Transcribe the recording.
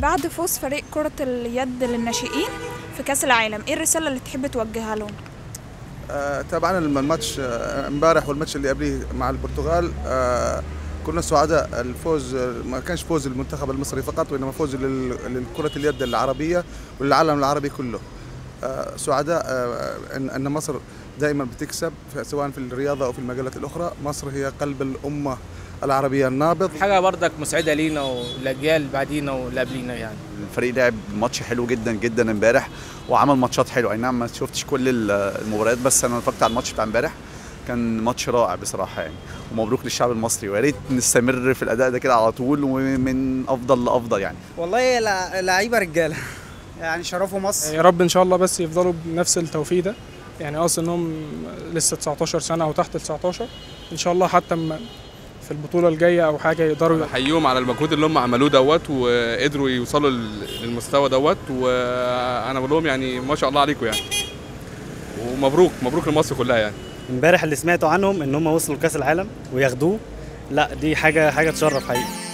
بعد فوز فريق كرة اليد للناشئين في كأس العالم ايه الرسالة اللي تحب توجهها لهم؟ آه، طبعا الماتش آه، امبارح والماتش اللي قبليه مع البرتغال آه، كنا سعداء الفوز ما كانش فوز المنتخب المصري فقط وانما فوز لل- لكرة اليد العربية وللعالم العربي كله آه، سعداء آه، ان ان مصر دائما بتكسب سواء في الرياضة او في المجالات الاخرى مصر هي قلب الامة العربية النابض حاجه بردك مسعده لينا والاجيال بعدينا واللي قبلينا يعني الفريق لعب ماتش حلو جدا جدا امبارح وعمل ماتشات حلوه اي نعم ما شفتش كل ال- المباريات بس انا اتفرجت على الماتش بتاع امبارح كان ماتش رائع بصراحه يعني ومبروك للشعب المصري ويا ريت نستمر في الاداء ده كده على طول ومن افضل لافضل يعني والله لع- لعيبه رجاله يعني شرفوا مصر يا رب ان شاء الله بس يفضلوا بنفس التوفيق ده يعني اصلا انهم لسه 19 سنه او تحت ال 19 ان شاء الله حتى اما في البطوله الجايه او حاجه يقدروا بحييهم على المجهود اللي هم عملوه دوت وقدروا يوصلوا لل- للمستوى دوت وانا بقول لهم يعني ما شاء الله عليكم يعني ومبروك مبروك لمصر كلها يعني امبارح اللي سمعته عنهم ان هم وصلوا لكاس العالم وياخدوه لا دي حاجه حاجه تشرف حقيقي